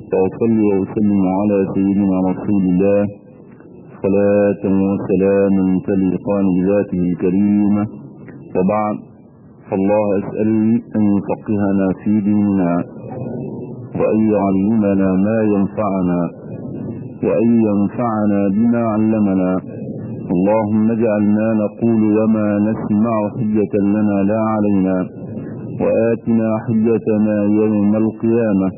وأصلي وأسلم على سيدنا رسول الله صلاة وسلاما تليقان بذاته الكريمة وبعد فالله أسأل أن يفقهنا في ديننا وأن يعلمنا ما ينفعنا وأن ينفعنا بما علمنا اللهم اجعلنا نقول وما نسمع حجة لنا لا علينا وآتنا حجتنا يوم القيامة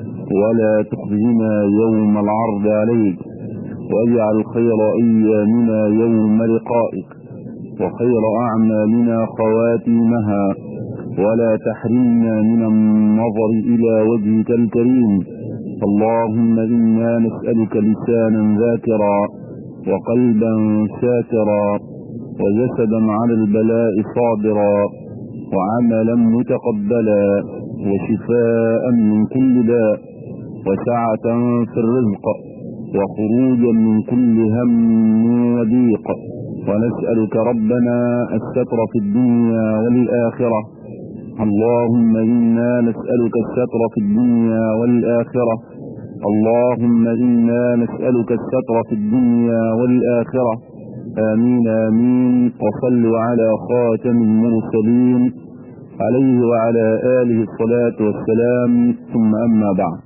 ولا تخزنا يوم العرض عليك واجعل خير أيامنا يوم لقائك وخير أعمالنا خواتيمها ولا تحرمنا من النظر إلى وجهك الكريم اللهم إنا نسألك لسانا ذاكرا وقلبا شاكرا وجسدا على البلاء صابرا وعملا متقبلا وشفاء من كل داء وسعة في الرزق وخروجا من كل هم وضيق ونسألك ربنا الستر في الدنيا والآخرة اللهم إنا نسألك الستر في الدنيا والآخرة اللهم إنا نسألك الستر في الدنيا والآخرة آمين آمين وصلوا على خاتم المرسلين عليه وعلى آله الصلاة والسلام ثم أما بعد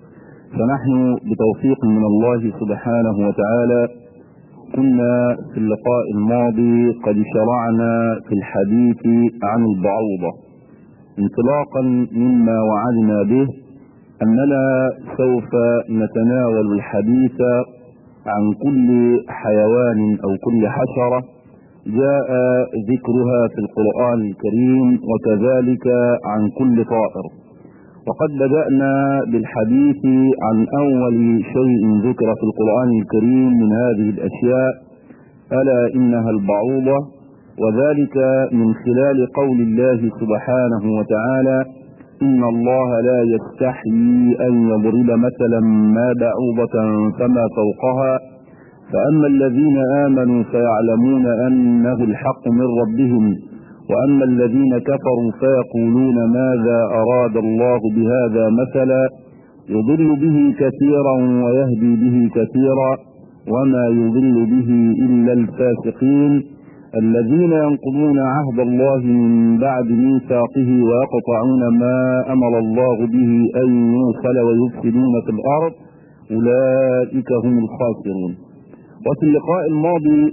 فنحن بتوفيق من الله سبحانه وتعالى كنا في اللقاء الماضي قد شرعنا في الحديث عن البعوضة انطلاقا مما وعدنا به أننا سوف نتناول الحديث عن كل حيوان أو كل حشرة جاء ذكرها في القرآن الكريم وكذلك عن كل طائر وقد بدأنا بالحديث عن أول شيء ذكر في القرآن الكريم من هذه الأشياء ألا إنها البعوضة وذلك من خلال قول الله سبحانه وتعالى إن الله لا يستحيي أن يضرب مثلا ما بعوضة فما فوقها فأما الذين آمنوا فيعلمون أنه الحق من ربهم وأما الذين كفروا فيقولون ماذا أراد الله بهذا مثلا يضل به كثيرا ويهدي به كثيرا وما يضل به إلا الفاسقين الذين ينقضون عهد الله من بعد ميثاقه ويقطعون ما أمر الله به أن يوصل ويفسدون في الأرض أولئك هم الخاسرون وفي اللقاء الماضي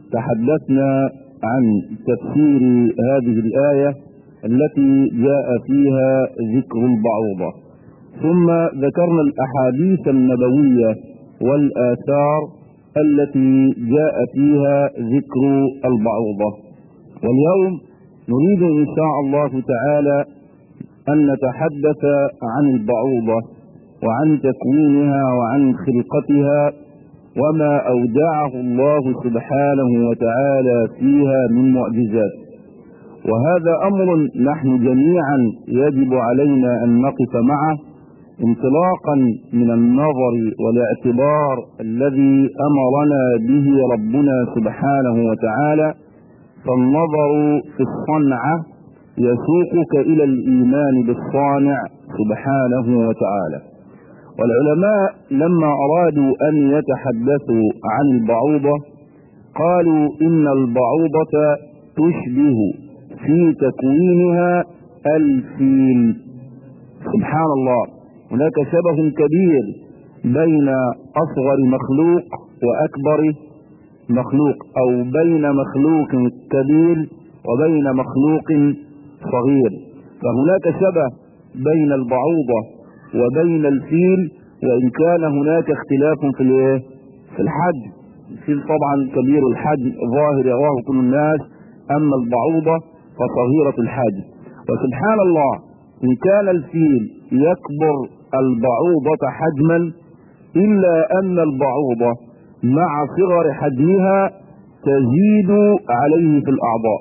تحدثنا عن تفسير هذه الآية التي جاء فيها ذكر البعوضة ثم ذكرنا الأحاديث النبوية والآثار التي جاء فيها ذكر البعوضة واليوم نريد إن شاء الله تعالى أن نتحدث عن البعوضة وعن تكوينها وعن خلقتها وما أودعه الله سبحانه وتعالى فيها من معجزات وهذا أمر نحن جميعا يجب علينا أن نقف معه انطلاقا من النظر والاعتبار الذي أمرنا به ربنا سبحانه وتعالى فالنظر في الصنعة يسوقك إلى الإيمان بالصانع سبحانه وتعالى والعلماء لما أرادوا أن يتحدثوا عن البعوضة قالوا إن البعوضة تشبه في تكوينها الفيل سبحان الله هناك شبه كبير بين أصغر مخلوق وأكبر مخلوق أو بين مخلوق كبير وبين مخلوق صغير فهناك شبه بين البعوضة وبين الفيل وإن كان هناك اختلاف في الايه؟ في الحجم الفيل طبعا كبير الحجم ظاهر يراه كل الناس أما البعوضة فصغيرة الحجم وسبحان الله إن كان الفيل يكبر البعوضة حجما إلا أن البعوضة مع صغر حجمها تزيد عليه في الأعضاء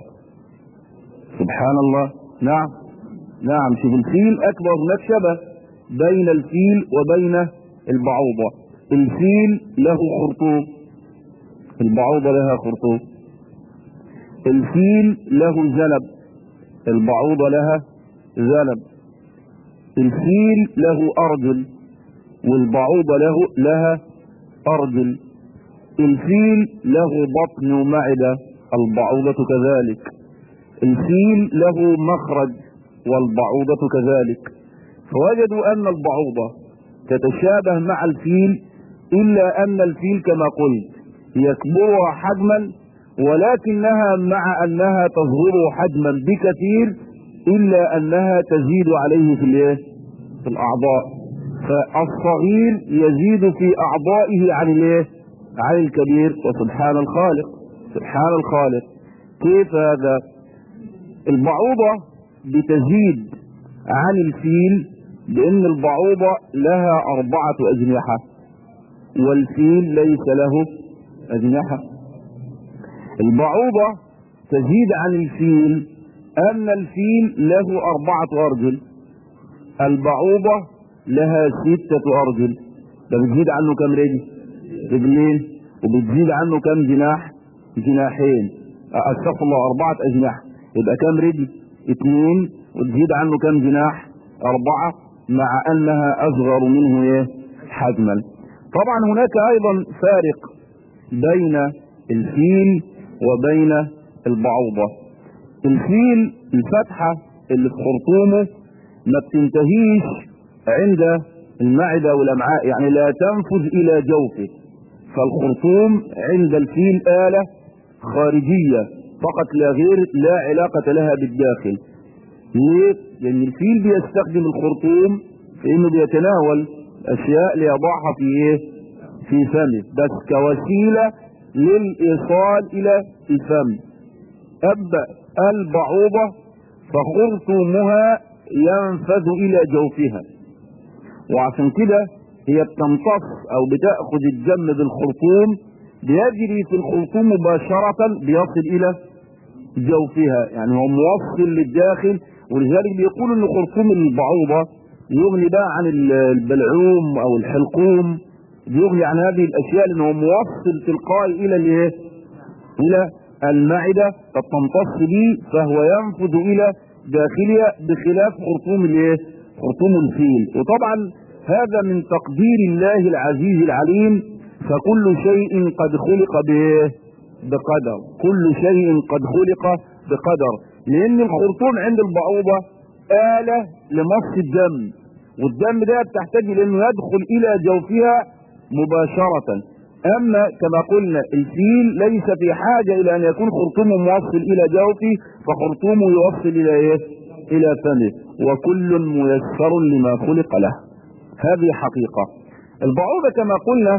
سبحان الله نعم نعم شوف الفيل أكبر هناك شبه بين الفيل وبين البعوضة الفيل له خرطوم البعوضة لها خرطوم الفيل له ذنب البعوضة لها ذنب الفيل له أرجل والبعوضة له لها أرجل الفيل له بطن ومعدة البعوضة كذلك الفيل له مخرج والبعوضة كذلك فوجدوا أن البعوضة تتشابه مع الفيل إلا أن الفيل كما قلت يكبرها حجما ولكنها مع أنها تصغره حجما بكثير إلا أنها تزيد عليه في الايه؟ في الأعضاء فالصغير يزيد في أعضائه عن الايه؟ عن الكبير وسبحان الخالق سبحان الخالق كيف هذا البعوضة بتزيد عن الفيل لأن البعوضة لها أربعة أجنحة والفيل ليس له أجنحة البعوضة تزيد عن الفيل أن الفيل له أربعة أرجل البعوضة لها ستة أرجل ده بتزيد عنه كم رجل رجلين وبتزيد عنه كم جناح جناحين استغفر الله أربعة أجنحة يبقى كم رجل اثنين وتزيد عنه كم جناح أربعة مع أنها أصغر منه إيه حجما طبعا هناك أيضا فارق بين الفيل وبين البعوضة الفيل الفتحة اللي في خرطومه ما بتنتهيش عند المعدة والأمعاء يعني لا تنفذ إلى جوفه فالخرطوم عند الفيل آلة خارجية فقط لا غير لا علاقة لها بالداخل ليه؟ لأن الفيل بيستخدم الخرطوم في إنه بيتناول أشياء ليضعها في إيه؟ في فمه بس كوسيلة للإيصال إلى الفم أما البعوضة فخرطومها ينفذ إلى جوفها وعشان كده هي بتمتص أو بتأخذ الدم بالخرطوم بيجري في الخرطوم مباشرة بيصل إلى جوفها يعني هو موصل للداخل ولذلك بيقولوا ان خرطوم البعوضة يغني بقى عن البلعوم او الحلقوم بيغني عن هذه الاشياء لانه موصل تلقائي الى الايه الى المعدة فتمتص به فهو ينفذ الى داخلها بخلاف خرطوم الايه خرطوم الفيل وطبعا هذا من تقدير الله العزيز العليم فكل شيء قد خلق بايه بقدر كل شيء قد خلق بقدر لان الخرطوم عند البعوضة آلة لمص الدم والدم ده بتحتاج لانه يدخل الى جوفها مباشرة اما كما قلنا الفيل ليس في حاجة الى ان يكون خرطومه موصل الى جوفه فخرطومه يوصل الى ايه الى فمه وكل ميسر لما خلق له هذه حقيقة البعوضة كما قلنا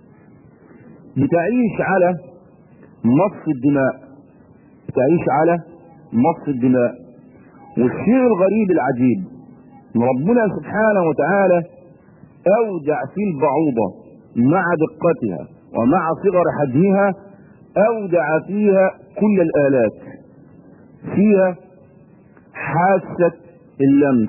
بتعيش على مص الدماء تعيش على مص الدماء والشيء الغريب العجيب ان ربنا سبحانه وتعالى اودع في البعوضة مع دقتها ومع صغر حجمها اودع فيها كل الالات فيها حاسة اللمس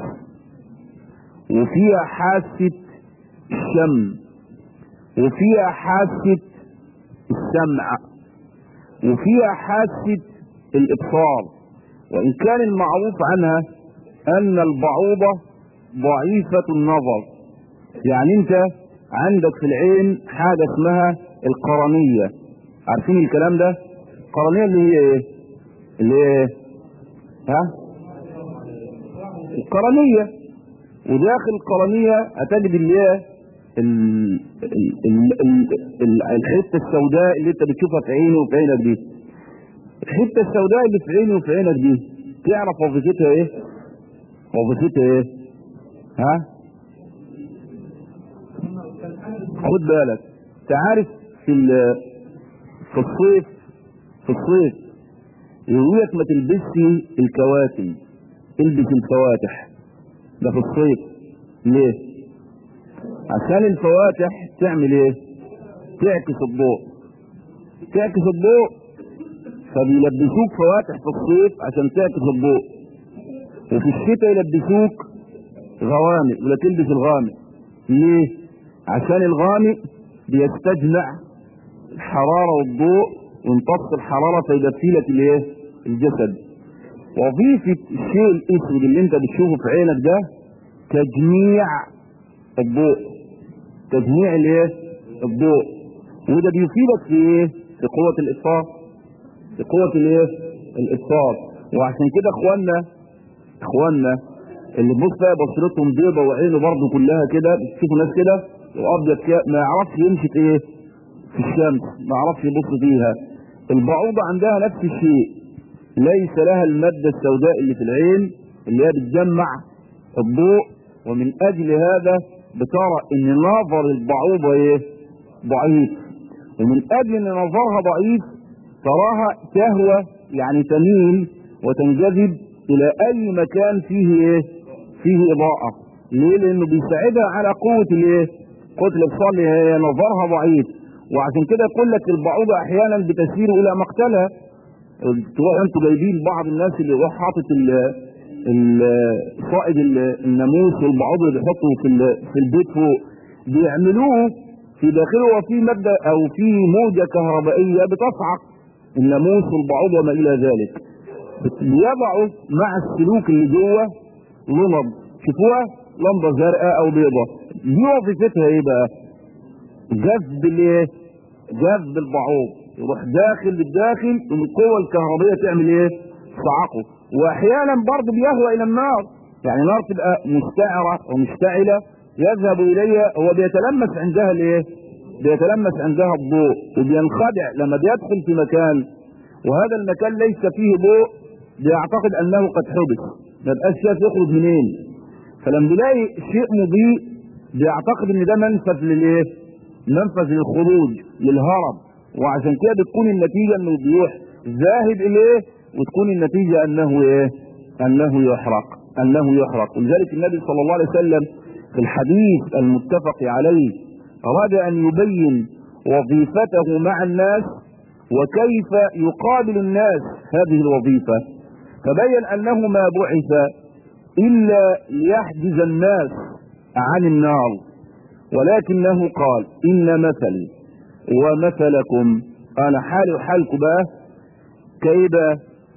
وفيها حاسة الشم وفيها حاسة السمع وفيها حاسة الإبصار وإن كان المعروف عنها أن البعوضة ضعيفة النظر يعني أنت عندك في العين حاجة اسمها القرنية عارفين الكلام ده؟ القرنية اللي هي إيه؟ اللي هي إيه؟ ها؟ القرنية وداخل القرنية هتجد اللي هي ال- ال- ال- ال- ال- الحته السوداء اللي انت بتشوفها في عيني وفي عينك دي الحته السوداء اللي في عيني وفي عينك دي تعرف وظيفتها ايه وظيفتها ايه ها خد بالك تعرف في ال- في الصيف في الصيف يقول لك ما تلبسش الكواتم البس الفواتح ده في الصيف ليه عشان الفواتح تعمل ايه تعكس الضوء تعكس الضوء فبيلبسوك فواتح في الصيف عشان تعكس الضوء وفي الشتاء يلبسوك غوامق ولا تلبس الغامق ليه عشان الغامق بيستجمع الحرارة والضوء ويمتص الحرارة فيدفي لك الايه الجسد وظيفة الشيء الاسود اللي انت بتشوفه في عينك ده تجميع الضوء تجميع الايه الضوء وده بيفيدك في ايه في قوة الابصار في قوة الايه الابصار وعشان كده اخواننا اخواننا اللي بص بقى بصيرتهم بيضة وعينه برضه كلها كده بتشوفوا ناس كده وابيض كده ما يعرفش يمشي في ايه في الشمس ما يعرفش يبص فيها البعوضة عندها نفس الشيء ليس لها المادة السوداء اللي في العين اللي هي بتجمع الضوء ومن اجل هذا بترى ان نظر البعوضة ايه ضعيف ومن اجل ان نظرها ضعيف تراها تهوى يعني تميل وتنجذب الى اي مكان فيه ايه فيه اضاءة ليه لانه بيساعدها على قوة الايه قوة الابصار اللي هي نظرها ضعيف وعشان كده يقول لك البعوضة احيانا بتسير الى مقتلها تروح انتوا جايبين بعض الناس اللي يروح حاطط صائد الناموس والبعوض اللي بيحطوا في في البيت فوق بيعملوه في داخله وفي ماده او في موجه كهربائيه بتصعق الناموس والبعوض وما الى ذلك بيضعوا مع السلوك اللي جوه لمض شوفوها لمبه زرقاء او بيضاء دي وظيفتها ايه بقى؟ جذب الايه؟ جذب البعوض يروح داخل بالداخل القوه الكهربائيه تعمل ايه؟ صعقه واحيانا برضه بيهوى الى النار يعني نار تبقى مستعره ومشتعله يذهب اليها هو بيتلمس عندها الايه؟ بيتلمس عندها الضوء وبينخدع لما بيدخل في مكان وهذا المكان ليس فيه ضوء بيعتقد انه قد حبس ما بقاش شايف يخرج منين فلما بيلاقي شيء مضيء بيعتقد ان ده منفذ للايه؟ منفذ للخروج للهرب وعشان كده بتكون النتيجه انه بيروح ذاهب اليه وتكون النتيجة انه ايه انه يحرق انه يحرق ولذلك النبي صلى الله عليه وسلم في الحديث المتفق عليه اراد ان يبين وظيفته مع الناس وكيف يقابل الناس هذه الوظيفة فبين انه ما بعث الا ليحجز الناس عن النار ولكنه قال ان مثلي ومثلكم انا حالي وحالكم بقى كيبه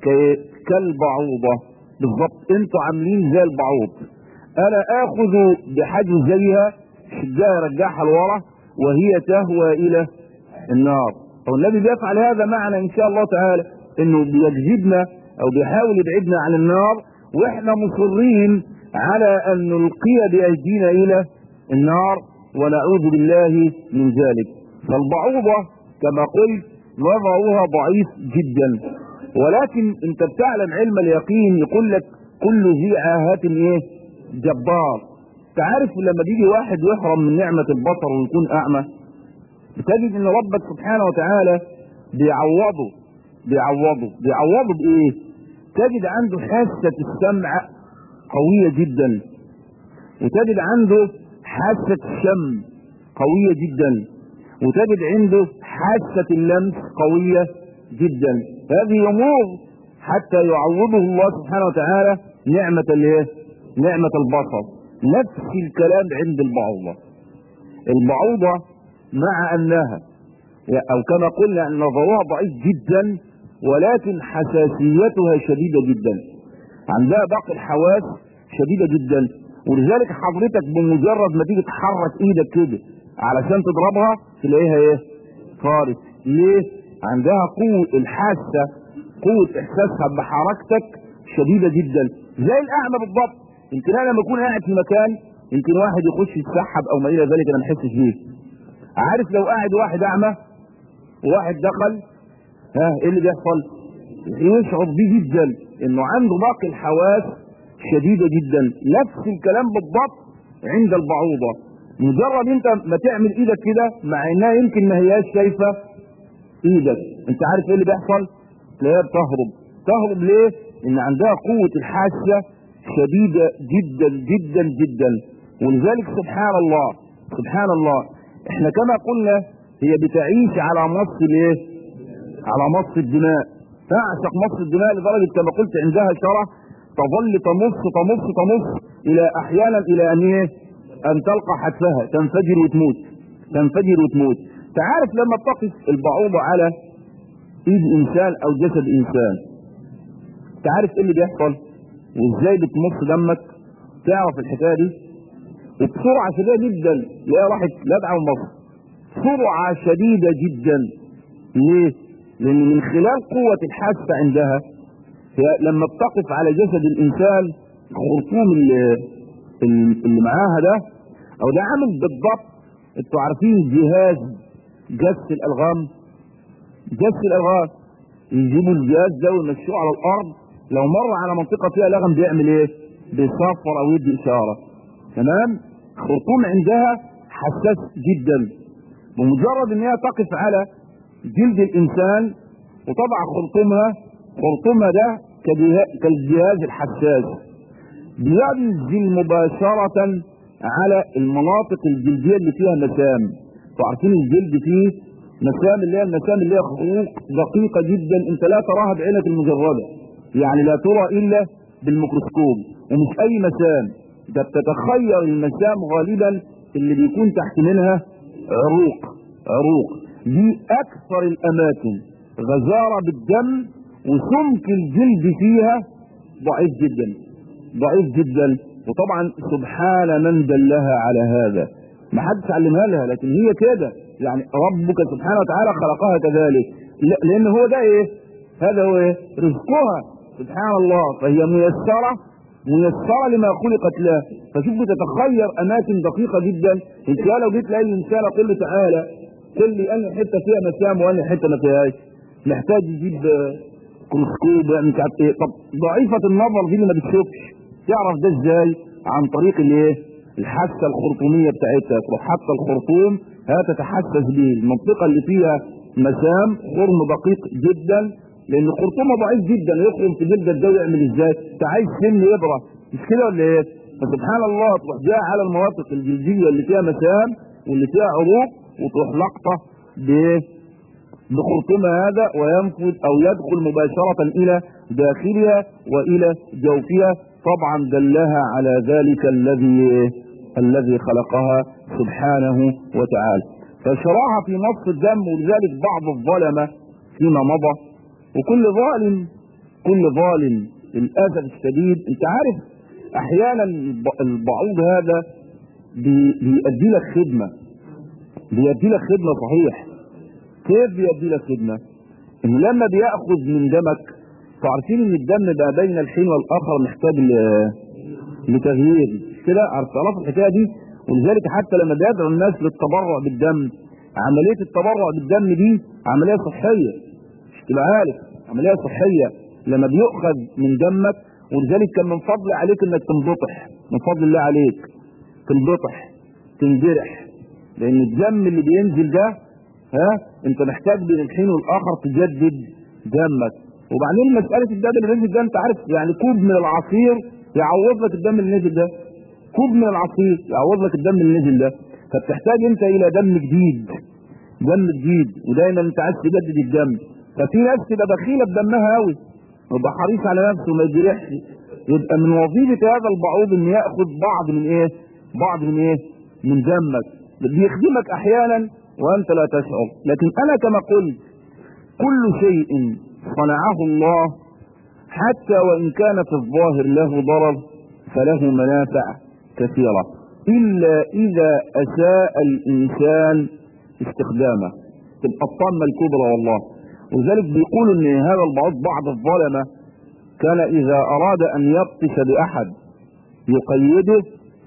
كالبعوضة بالضبط انتوا عاملين زي البعوض انا اخذ بحجز زيها شدها يرجعها لورا وهي تهوى الى النار والنبي بيفعل هذا معنا ان شاء الله تعالى انه بيجذبنا او بيحاول يبعدنا عن النار واحنا مصرين على ان نلقي بايدينا الى النار ونعوذ بالله من ذلك فالبعوضة كما قلت نظرها ضعيف جدا ولكن انت بتعلم علم اليقين يقول لك كل ذي عاهات ايه جبار تعرف لما بيجي واحد يحرم من نعمة البصر ويكون اعمى بتجد ان ربك سبحانه وتعالى بيعوضه بيعوضه بيعوضه بايه تجد عنده حاسة السمع قوية جدا وتجد عنده حاسة الشم قوية جدا وتجد عنده حاسة اللمس قوية جدا هذه امور حتى يعوضه الله سبحانه وتعالى نعمة الايه؟ نعمة البصر نفس الكلام عند البعوضة البعوضة مع انها او كما قلنا ان نظرها ضعيف جدا ولكن حساسيتها شديدة جدا عندها باقي الحواس شديدة جدا ولذلك حضرتك بمجرد ما تيجي تحرك ايدك كده علشان تضربها تلاقيها ايه طارت ليه عندها قوة الحاسة قوة احساسها بحركتك شديدة جدا زي الاعمى بالضبط يمكن انا لما اكون قاعد في مكان يمكن واحد يخش يتسحب او ما الى ذلك انا ما احسش بيه عارف لو قاعد واحد اعمى وواحد دخل ها ايه اللي بيحصل يشعر بيه جدا انه عنده باقي الحواس شديدة جدا نفس الكلام بالضبط عند البعوضة مجرد انت ما تعمل ايدك كده مع انها يمكن ما هياش شايفة ايدك انت عارف ايه اللي بيحصل تلاقيها بتهرب تهرب ليه ان عندها قوة الحاسة شديدة جدا جدا جدا ولذلك سبحان الله سبحان الله احنا كما قلنا هي بتعيش على مص الايه على مص الدماء تعشق مص الدماء لدرجة كما قلت عندها شرع تظل تمص تمص تمص الى احيانا الى ان ايه ان تلقى حتفها تنفجر وتموت تنفجر وتموت تعرف لما تقف البعوضة على ايد انسان او جسد انسان تعرف ايه اللي بيحصل وازاي بتمص دمك تعرف الحكايه دي وبسرعه شديده جدا لا راحت لدعه مصر سرعه شديده جدا ليه؟ لان من خلال قوه الحاسه عندها هي لما بتقف على جسد الانسان الخرطوم اللي, اللي معاها ده او ده عامل بالضبط انتوا عارفين جهاز جس الالغام جس الالغام يجيبوا الجهاز ده ويمشوه على الارض لو مر على منطقه فيها لغم بيعمل ايه؟ بيصفر او يدي اشاره تمام؟ خرطوم عندها حساس جدا بمجرد ان هي تقف على جلد الانسان وتضع خرطومها خرطومها ده كالجهاز الحساس بينزل مباشرة على المناطق الجلدية اللي فيها مسام عارفين الجلد فيه مسام اللي هي المسام اللي هي خطوط دقيقة جدا انت لا تراها بعينك المجردة يعني لا ترى الا بالميكروسكوب ومش اي مسام ده بتتخير المسام غالبا اللي بيكون تحت منها عروق عروق دي اكثر الاماكن غزارة بالدم وسمك الجلد فيها ضعيف جدا ضعيف جدا وطبعا سبحان من دلها على هذا ما حدش علمها لها لكن هي كده يعني ربك سبحانه وتعالى خلقها كذلك لان هو ده ايه هذا هو ايه رزقها سبحان الله فهي ميسرة ميسرة لما خلقت له فشوف تتخير اماكن دقيقة جدا انت لو جيت لاي انسان قل له تعالى قل لي انهي حته فيها مسام وانهي حته ما فيهاش محتاج يجيب كروسكوب يعني مش عارف ايه طب ضعيفة النظر دي اللي ما بتشوفش تعرف ده ازاي عن طريق الايه الحاسة الخرطومية بتاعتها تروح حتى الخرطوم ها تتحسس به المنطقة اللي فيها مسام خرم دقيق جدا لان خرطومه ضعيف جدا يخرم في جلد الدو يعمل ازاي انت عايز سن يبرى مش كده ولا ايه فسبحان الله تروح جاي على المناطق الجلدية اللي فيها مسام واللي فيها عروق وتروح لقطة بايه بخرطومها هذا وينفذ او يدخل مباشرة الى داخلها والى جوفها طبعا دلها على ذلك الذي الذي خلقها سبحانه وتعالى فشرعها في نص الدم ولذلك بعض الظلمة فيما مضى وكل ظالم كل ظالم للاسف الشديد انت عارف احيانا البعوض هذا بيؤدي لك خدمة بيؤدي لك خدمة صحيح كيف بيؤدي لك خدمة انه لما بيأخذ من دمك فعارفين ان الدم بقى بين الحين والاخر محتاج لتغيير كده عارف تعرفوا الحكايه دي ولذلك حتى لما بيدعو الناس للتبرع بالدم عمليه التبرع بالدم دي عمليه صحيه مش تبقى عارف عمليه صحيه لما بيؤخذ من دمك ولذلك كان من فضل عليك انك تنبطح من فضل الله عليك تنبطح تنجرح لان الدم اللي بينزل ده ها انت محتاج بين الحين والاخر تجدد دمك وبعدين مساله الدم اللي نزل ده انت عارف يعني كوب من العصير يعوض لك الدم اللي نزل ده كوب من العصير يعوض لك الدم اللي نزل ده فبتحتاج انت الى دم جديد دم جديد ودايما انت عايز تجدد الدم ففي ناس تبقى بخيله بدمها قوي ويبقى حريص على نفسه وما يجرحش يبقى من وظيفه هذا البعوض ان ياخذ بعض من ايه؟ بعض من ايه؟ من دمك بيخدمك احيانا وانت لا تشعر لكن انا كما قلت كل شيء صنعه الله حتى وان كان في الظاهر له ضرر فله منافع كثيره الا اذا اساء الانسان استخدامه تبقى الطامه الكبرى والله ولذلك بيقولوا ان هذا البعض بعض الظلمه كان اذا اراد ان يبطش باحد يقيده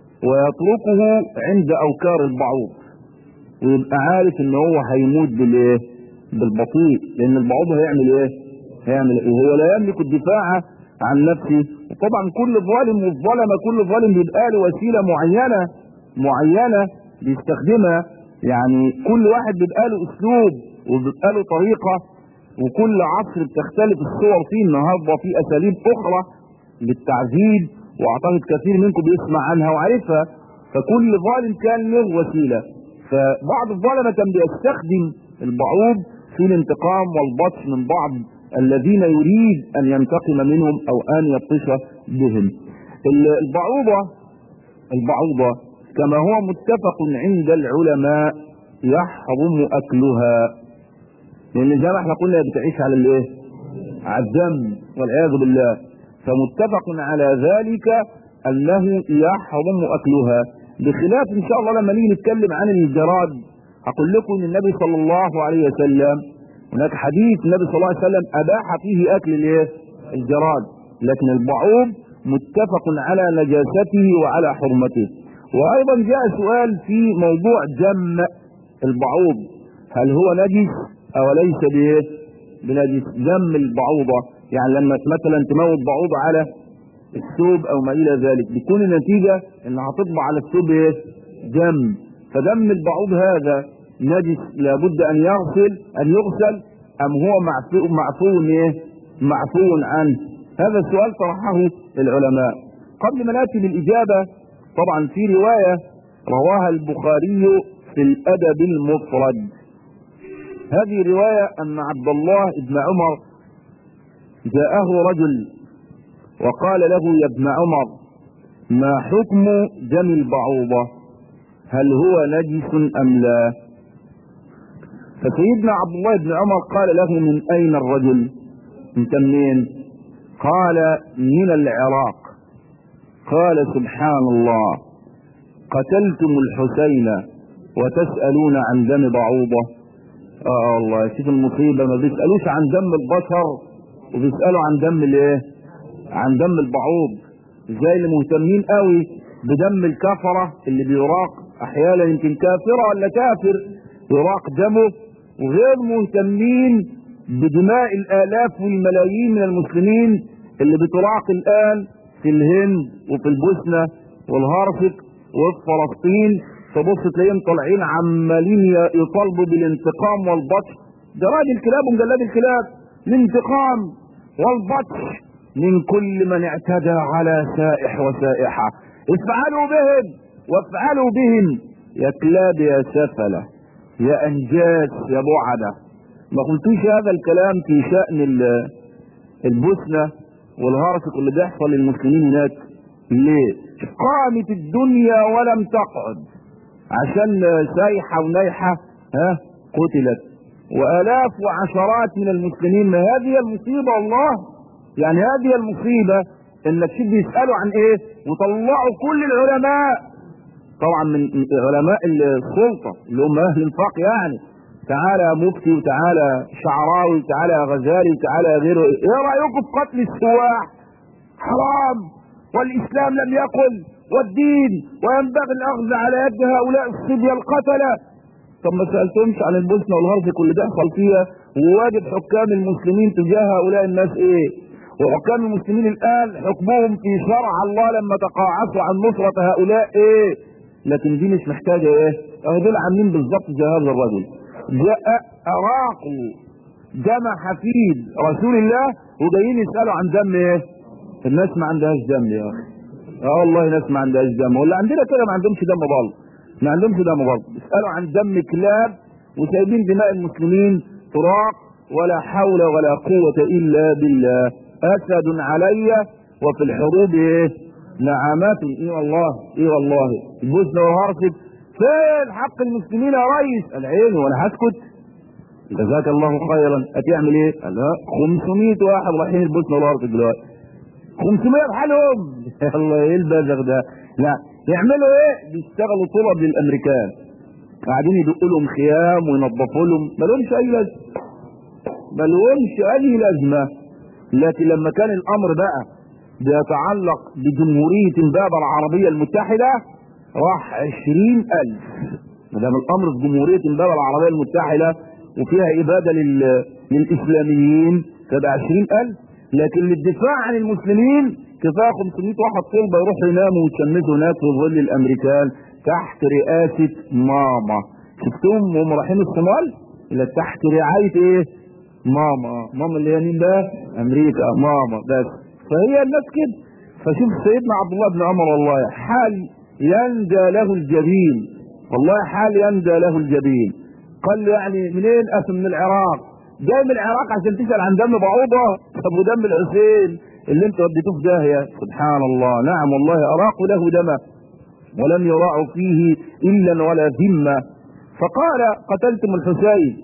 ويتركه عند اوكار البعوض ويبقى عارف ان هو هيموت بالايه بالبطيء لان البعوض هيعمل ايه هيعمل ايه وهو لا يملك الدفاع عن نفسه وطبعا كل ظالم والظلمه كل ظالم بيبقى له وسيله معينه معينه بيستخدمها يعني كل واحد بيبقى له اسلوب وبيبقى له طريقه وكل عصر بتختلف الصور فيه النهارده في اساليب اخرى للتعذيب واعتقد كثير منكم بيسمع عنها وعارفها فكل ظالم كان له وسيله فبعض الظلمه كان بيستخدم البعوض في الانتقام والبطش من بعض الذين يريد ان ينتقم منهم او ان يبطش بهم البعوضه البعوضه كما هو متفق عند العلماء يحرم اكلها لان زي ما احنا قلنا بتعيش على الايه على الدم والعياذ بالله فمتفق على ذلك انه يحرم اكلها بخلاف ان شاء الله لما نيجي نتكلم عن الجراد هقول لكم ان النبي صلى الله عليه وسلم هناك حديث النبي صلى الله عليه وسلم اباح فيه اكل الايه الجراد لكن البعوض متفق على نجاسته وعلى حرمته وايضا جاء سؤال في موضوع جم البعوض هل هو نجس او ليس بايه بنجس دم البعوضه يعني لما مثلا تموت بعوضه على الثوب او ما الى ذلك بتكون النتيجه انها هتطبع على الثوب ايه دم فدم البعوض هذا نجس لابد ان يغسل ان يغسل ام هو معفو معفو ايه معفو عنه هذا السؤال طرحه العلماء قبل ما ناتي للاجابه طبعا في روايه رواها البخاري في الادب المفرد هذه روايه ان عبد الله بن عمر جاءه رجل وقال له يا ابن عمر ما حكم دم البعوضة هل هو نجس أم لا فسيدنا عبد الله بن عمر قال له من أين الرجل انت منين قال من العراق قال سبحان الله قتلتم الحسين وتسألون عن دم بعوضة اه والله شوف المصيبة ما بيسألوش عن دم البشر وبيسألوا عن دم الايه عن دم البعوض زي اللي مهتمين قوي بدم الكفرة اللي بيراق احيانا يمكن كافرة ولا كافر يراق دمه وغير مهتمين بدماء الالاف والملايين من المسلمين اللي بتراق الان في الهند وفي البوسنة والهرسك وفي فلسطين تبص تلاقيهم طالعين عمالين يطالبوا بالانتقام والبطش جراد الكلاب ومجلاد الكلاب الانتقام والبطش من كل من اعتدى على سائح وسائحة افعلوا بهم وافعلوا بهم يا كلاب يا سفلة يا انجاس يا بعدة ما قلتوش هذا الكلام في شأن البوسنة والهرسك اللي بيحصل للمسلمين هناك ليه قامت الدنيا ولم تقعد عشان سايحة ونايحة ها قتلت والاف وعشرات من المسلمين ما هذه المصيبة والله يعني هذه المصيبة انك تشوف بيسألوا عن ايه وطلعوا كل العلماء طبعا من علماء السلطة اللي هم اهل الفقه يعني تعالى مفتي وتعالى شعراوي وتعالى غزالي وتعالى غيره ايه رأيكم في قتل السواح حرام والاسلام لم يقل والدين وينبغي الاخذ على يد هؤلاء الصبية القتلة طب ما سألتهمش عن البوسنة والهرسك واللي بيحصل فيها وواجب حكام المسلمين تجاه هؤلاء الناس ايه وحكام المسلمين الان حكمهم في شرع الله لما تقاعسوا عن نصرة هؤلاء ايه لكن دي مش محتاجة ايه اهو دول عاملين بالظبط زي هذا الرجل جاء اراقوا دم حفيد رسول الله وجايين يسألوا عن دم ايه الناس ما عندهاش دم يا اخي اه والله ناس ما عندهاش دم ولا عندنا كده ما عندهمش دم برضه ما عندهمش دم برضه بيسألوا عن دم كلاب وسايبين دماء المسلمين تراق ولا حول ولا قوة الا بالله اسد علي وفي الحروب ايه نعمات ايه والله ايه والله البوسنة والهرسك فين حق المسلمين يا ريس العين وانا هسكت جزاك الله خيرا هتعمل ايه قال لا 500 واحد رايحين البوسنة والهرسك دلوقتي 500 بحالهم الله ايه البزغ ده لا يعملوا ايه بيشتغلوا طلب للامريكان قاعدين يدقوا لهم خيام وينظفوا لهم ما لهمش اي لازمه ما لهمش اي لازمه لكن لما كان الامر بقى بيتعلق بجمهورية امبابة العربية المتحدة راح عشرين ألف ما دام الأمر في جمهورية امبابة العربية المتحدة وفيها إبادة لل... للإسلاميين تبقى عشرين ألف لكن للدفاع عن المسلمين كفاية 500 واحد طلبة يروحوا يناموا ويتشمسوا هناك في ظل الأمريكان تحت رئاسة ماما شفتهم وهم رايحين الصومال إلى تحت رعاية إيه؟ ماما ماما اللي هي مين بقى؟ أمريكا ماما بس فهي الناس كده فشوف سيدنا عبد الله بن عمر والله حال يندى له الجبين والله حال يندى له الجبين قال له يعني منين أسم من العراق جاي من العراق عشان تسأل عن دم بعوضة طب ودم الحسين اللي انت وديتوه في داهية سبحان الله نعم والله أراقوا له دمه ولم يراعوا فيه إلا ولا ذمة فقال قتلتم الحسين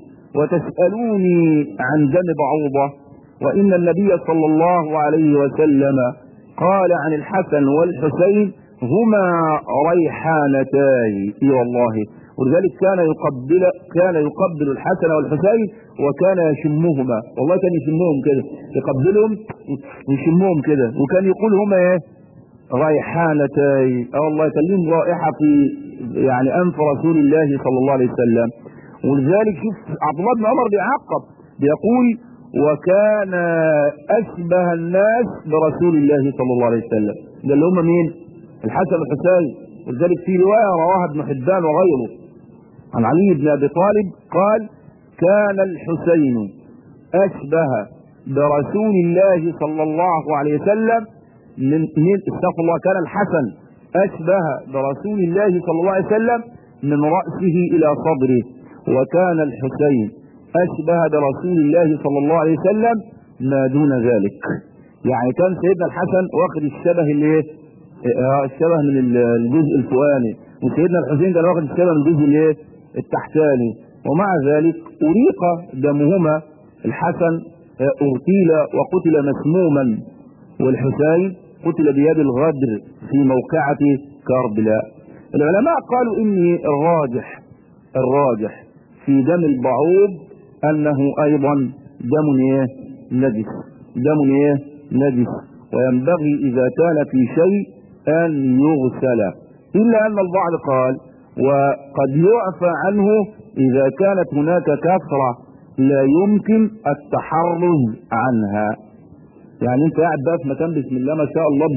وتسألوني عن دم بعوضة وإن النبي صلى الله عليه وسلم قال عن الحسن والحسين هما ريحانتاي اي والله ولذلك كان يقبل كان يقبل الحسن والحسين وكان يشمهما والله كان يشمهم كده يقبلهم ويشمهم كده وكان يقول هما ايه ريحانتاي اه والله كان لهم رائحه في يعني انف رسول الله صلى الله عليه وسلم ولذلك شوف عبد الله بن عمر بيعقب بيقول وكان اشبه الناس برسول الله صلى الله عليه وسلم ده اللي هم مين الحسن والحسين ولذلك في روايه رواها ابن حبان وغيره عن علي بن ابي طالب قال كان الحسين اشبه برسول الله صلى الله عليه وسلم من من استغفر الله كان الحسن اشبه برسول الله صلى الله عليه وسلم من راسه الى صدره وكان الحسين اشبه برسول الله صلى الله عليه وسلم ما دون ذلك يعني كان سيدنا الحسن واخد الشبه اللي ايه الشبه من الجزء الفوقاني وسيدنا الحسين كان واخد الشبه من الجزء الايه التحتاني ومع ذلك اريق دمهما الحسن اغتيل وقتل مسموما والحسين قتل بيد الغدر في موقعة كربلاء العلماء قالوا ان الراجح الراجح في دم البعوض انه ايضا دم ايه نجس دم ايه نجس وينبغي اذا كان في شيء ان يغسل الا ان البعض قال وقد يعفى عنه اذا كانت هناك كثرة لا يمكن التحرز عنها يعني انت قاعد بقى في مكان بسم الله ما شاء الله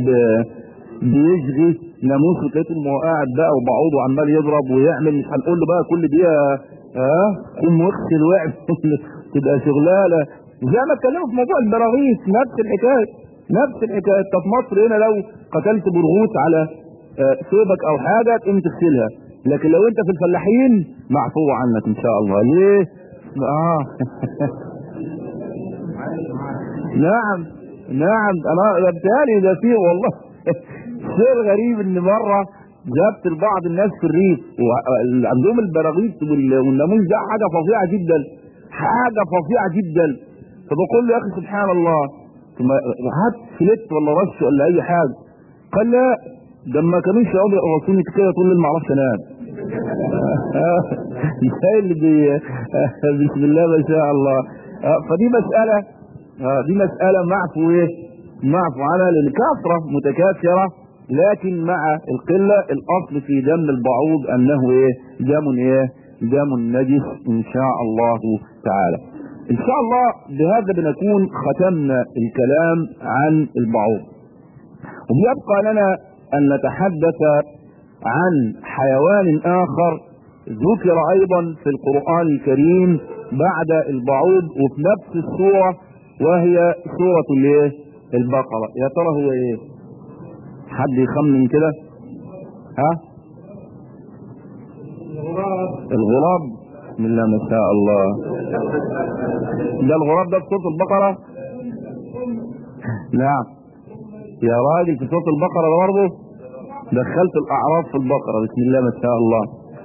بيجري ناموس لقيته ما قاعد بقى وبعوض وعمال يضرب ويعمل مش هنقول له بقى كل دقيقه اه قوم واغسل واعمل تبقى شغلانه زي ما اتكلموا في موضوع البراغيث نفس الحكايه نفس الحكايه انت في مصر هنا لو قتلت برغوث على ثوبك او حاجه تقوم تغسلها لكن لو انت في الفلاحين معفو عنك ان شاء الله ليه؟ اه نعم نعم انا بتهيألي ده فيه والله شيء غريب ان مره جابت لبعض الناس في الريف وعندهم البراغيث والناموس ده حاجه فظيعه جدا حاجه فظيعه جدا فبقول له يا اخي سبحان الله هات فلت ولا رش ولا اي حاجه قال لا ده ما كانوش يقعدوا يقرصوني كده طول الليل ما اعرفش انام زي اللي بي بسم الله ما شاء الله فدي مساله دي مساله معفو ايه معفو عنها لان كثره متكاثره لكن مع القله الاصل في دم البعوض انه ايه دم ايه دم نجس ان شاء الله تعالى ان شاء الله بهذا بنكون ختمنا الكلام عن البعوض وبيبقى لنا ان نتحدث عن حيوان اخر ذكر ايضا في القرآن الكريم بعد البعوض وفي نفس السورة وهي سورة الايه البقرة يا ترى هو ايه حد يخمن كده ها الغراب بسم الله ما شاء الله ده الغراب ده في سورة البقرة نعم يا راجل في سورة البقرة ده برضه دخلت الاعراف في البقرة بسم الله ما شاء الله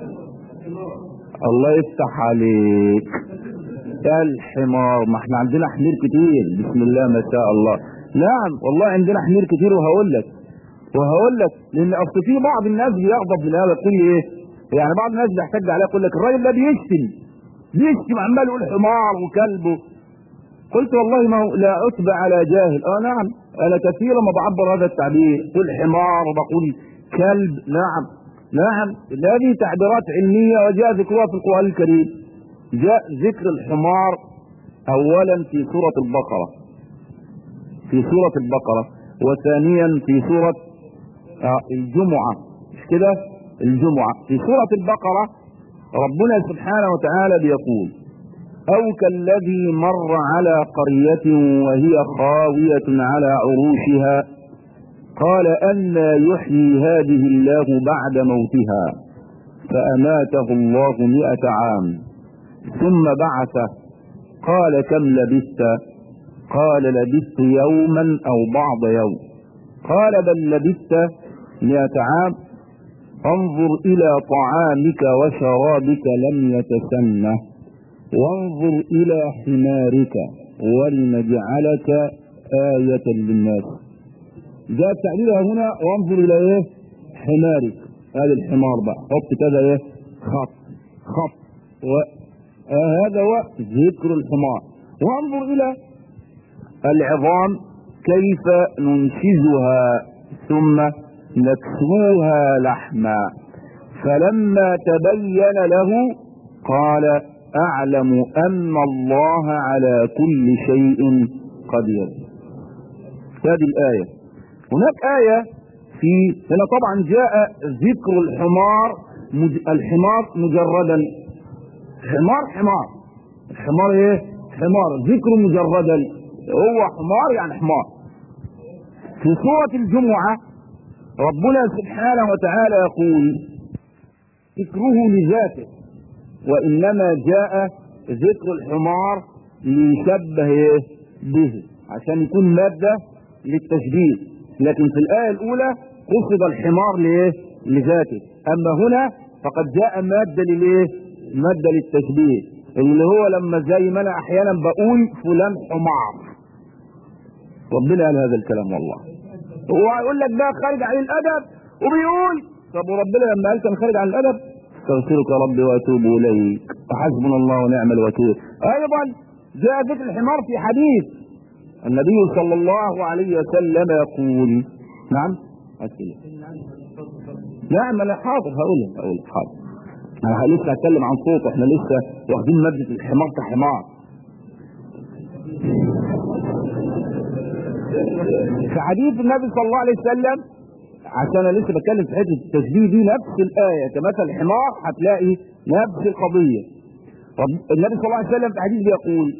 الله يفتح عليك الحمار ما احنا عندنا حمير كتير بسم الله ما شاء الله نعم والله عندنا حمير كتير وهقول لك وهقول لك لان اصل في بعض الناس بيغضب من هذا يقول لي ايه يعني بعض الناس بيحتج عليه يقول لك الراجل ده بيشتم بيشتم عمال يقول حمار وكلب قلت والله ما هو لا اتبع على جاهل اه نعم انا كثيرا ما بعبر هذا التعبير قل حمار وبقول كلب نعم نعم هذه تعبيرات علمية وجاء ذكرها في القرآن الكريم جاء ذكر الحمار اولا في سورة البقرة في سورة البقرة وثانيا في سورة آه الجمعة مش كده الجمعة في سورة البقرة ربنا سبحانه وتعالى بيقول او كالذي مر على قرية وهي خاوية على عروشها قال أن يحيي هذه الله بعد موتها فأماته الله مئة عام ثم بعثه قال كم لبثت قال لبثت يوما أو بعض يوم قال بل لبثت مئة عام انظر إلى طعامك وشرابك لم يتسنه وانظر إلى حمارك ولنجعلك آية للناس جاء التعليل هنا وانظر الى ايه حمارك هذا الحمار بقى حط كذا ايه خط خط و آه هذا هو ذكر الحمار وانظر الى العظام كيف ننشزها ثم نكسوها لحما فلما تبين له قال اعلم ان الله على كل شيء قدير هذه الايه هناك ايه في هنا طبعا جاء ذكر الحمار مج... الحمار مجردا حمار حمار الحمار ايه حمار ذكر مجردا هو حمار يعني حمار في سورة الجمعة ربنا سبحانه وتعالى يقول ذكره لذاته وإنما جاء ذكر الحمار ليشبه به عشان يكون مادة للتشبيه لكن في الآية الأولى قصد الحمار لإيه؟ لذاته أما هنا فقد جاء مادة للإيه؟ مادة للتشبيه اللي هو لما زي ما أنا أحيانا بقول فلان حمار ربنا قال هذا الكلام والله هو يقول لك ده خارج عن الأدب وبيقول طب وربنا لما قال كان خارج عن الأدب استغفرك يا ربي واتوب اليك وحسبنا الله ونعم الوكيل ايضا جاء ذكر الحمار في حديث النبي صلى الله عليه وسلم يقول نعم أسئلة. نعم انا حاضر هقول هقول حاضر انا لسه هتكلم عن صوت احنا لسه واخدين ماده الحمار كحمار في حديث النبي صلى الله عليه وسلم عشان انا لسه بتكلم في حته التشبيه دي نفس الايه كمثل الحمار هتلاقي نفس القضيه النبي صلى الله عليه وسلم في حديث بيقول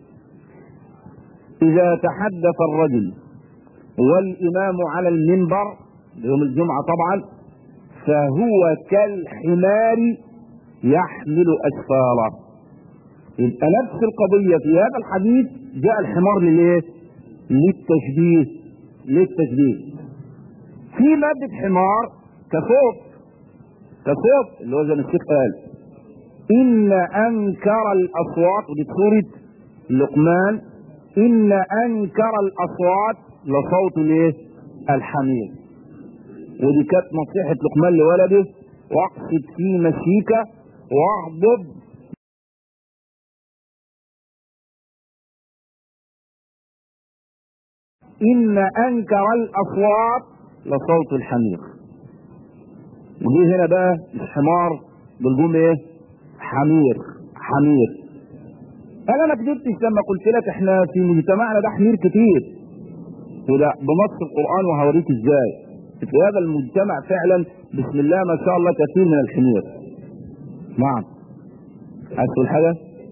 اذا تحدث الرجل والامام على المنبر يوم الجمعه طبعا فهو كالحمار يحمل اسفاره يبقى نفس القضيه في هذا الحديث جاء الحمار للايه؟ للتشبيه للتشبيه في مادة حمار كصوت كصوت اللي هو زي ما الشيخ قال إن أنكر الأصوات ودي سورة لقمان إن أنكر الأصوات لصوت الإيه؟ الحمير ودي كانت نصيحة لقمان لولده واقصد في مشيك واغضب إن أنكر الأصوات لصوت الحمير ودي هنا بقى مش حمار بالجمله ايه حمير حمير انا ما كذبتش لما قلت لك احنا في مجتمعنا ده حمير كتير وده بنص القران وهوريك ازاي في هذا المجتمع فعلا بسم الله ما شاء الله كثير من الحمير نعم عايز تقول حاجه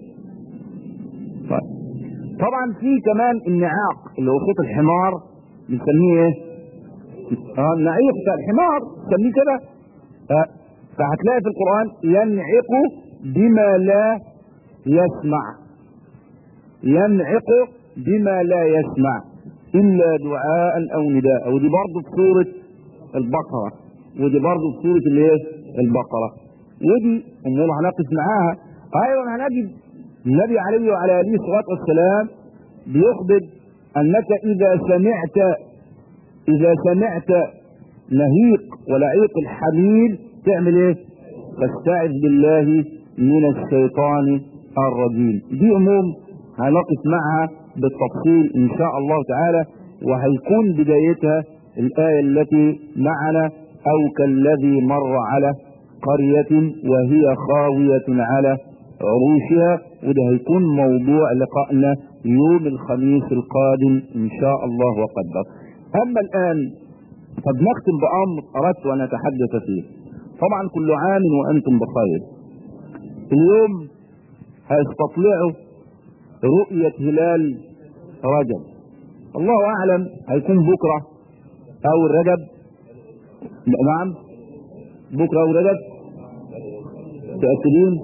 طيب طبعا في كمان النعاق اللي هو صوت الحمار بنسميه ايه اه النعيق بتاع الحمار سميه كده آه. فهتلاقي في القرآن ينعق بما لا يسمع ينعق بما لا يسمع إلا دعاء أو نداء ودي برضه في سورة البقرة ودي برضه في سورة الايه؟ البقرة ودي أمور هنقف معاها أيضا هنجد النبي عليه وعلى آله الصلاة والسلام بيخبر أنك إذا سمعت اذا سمعت نهيق ولعيق الحمير تعمل ايه فاستعذ بالله من الشيطان الرجيم دي امور هنقف معها بالتفصيل ان شاء الله تعالى وهيكون بدايتها الايه التي معنا او كالذي مر على قريه وهي خاويه على عروشها وده هيكون موضوع لقائنا يوم الخميس القادم ان شاء الله وقدر اما الان قد نختم بامر اردت ان اتحدث فيه طبعا كل عام وانتم بخير اليوم هيستطلعوا رؤية هلال رجب الله اعلم هيكون بكرة او رجب نعم بكرة او رجب تأكدين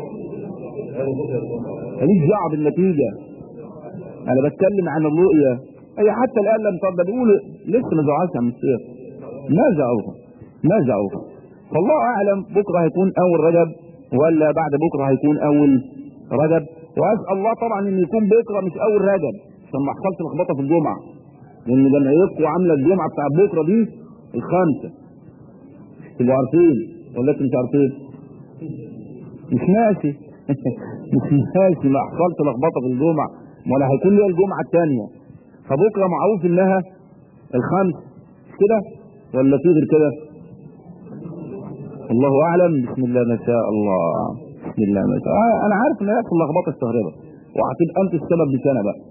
ماليش دعوة بالنتيجة انا بتكلم عن الرؤية اي حتى الان لم ترضى بيقولوا لسه ما زعلش عن الشيخ ما زعوها ما زعوها فالله اعلم بكره هيكون اول رجب ولا بعد بكره هيكون اول رجب واسال الله طبعا ان يكون بكره مش اول رجب عشان ما حصلش لخبطه في الجمعه لان جمعيتكم عامله الجمعه بتاع بكره دي الخامسه تبقوا عارفين ولا انتوا مش عارفين مش ماشي مش ماشي ما حصلت لخبطه في الجمعه ولا هيكون لي الجمعه الثانيه فبكره معروف انها الخمس مش كده ولا في غير كده الله اعلم بسم الله ما شاء الله بسم الله ما شاء الله انا عارف ان هيحصل لخبطه استغربت وهتبقى انت السبب مش انا بقى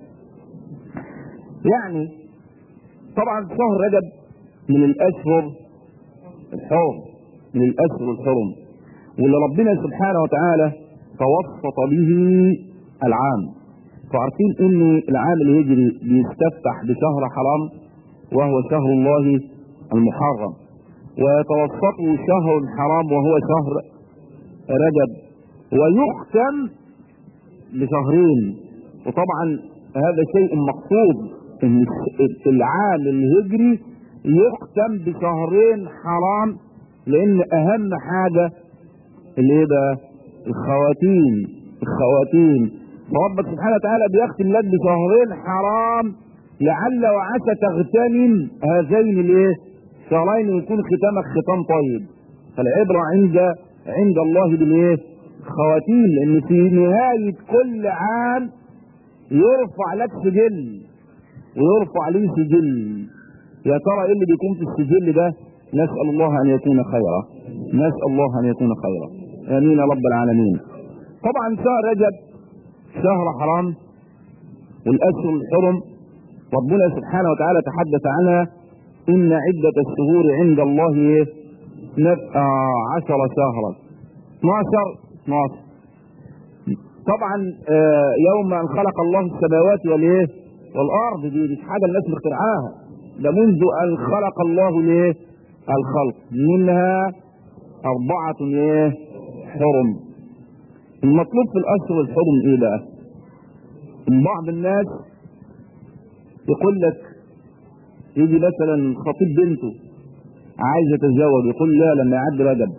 يعني طبعا شهر رجب من الاشهر الحرم من الاشهر الحرم واللي ربنا سبحانه وتعالى توسط به العام فعارفين ان العام الهجري بيستفتح بشهر حرام وهو شهر الله المحرم ويتوسطه شهر حرام وهو شهر رجب ويختم بشهرين وطبعا هذا شيء مقصود ان العام الهجري يختم بشهرين حرام لان اهم حاجه اللي ايه بقى الخواتيم الخواتيم فربك سبحانه وتعالى بيختم لك بشهرين حرام لعل وعسى تغتنم هذين الايه شهرين ويكون ختامك ختام طيب فالعبره عند عند الله بالايه خواتيم لان في نهايه كل عام يرفع لك سجل ويرفع عليه سجل يا ترى ايه اللي بيكون في السجل ده نسال الله ان يكون خيرا نسال الله ان يكون خيرا امين يا رب العالمين طبعا شهر رجب شهر حرام والاشهر الحرم ربنا سبحانه وتعالى تحدث عنها ان عدة الشهور عند الله ايه آه عشر شهرا 12 12 طبعا آه يوم ان خلق الله السماوات والايه والارض دي مش حاجه الناس مخترعاها ده منذ ان خلق الله الايه الخلق منها اربعه ايه حرم المطلوب في الاشهر الحرم ايه بقى بعض الناس يقول لك يجي مثلا خطيب بنته عايز يتزوج يقول لا لما يعدي رجب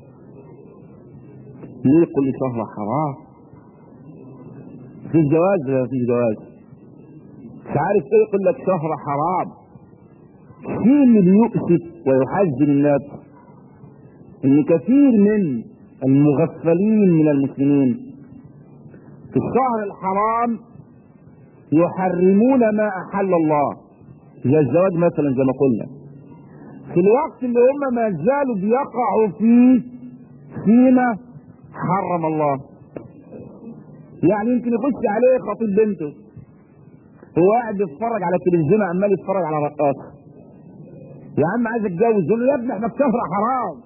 ليه يقول لي شهر حرام في جواز ولا في جواز مش عارف ايه يقول لك شهر حرام في اللي بيؤسف ويحزن الناس ان كثير من المغفلين من المسلمين في الشهر الحرام يحرمون ما احل الله زي الزواج مثلا زي ما قلنا في الوقت اللي هم ما زالوا بيقعوا فيه فيما حرم الله يعني يمكن يخش عليه خطيب بنته هو قاعد يتفرج على التلفزيون عمال يتفرج على رقاصه يا عم عايز اتجوز يقول له يا ابني احنا في شهر حرام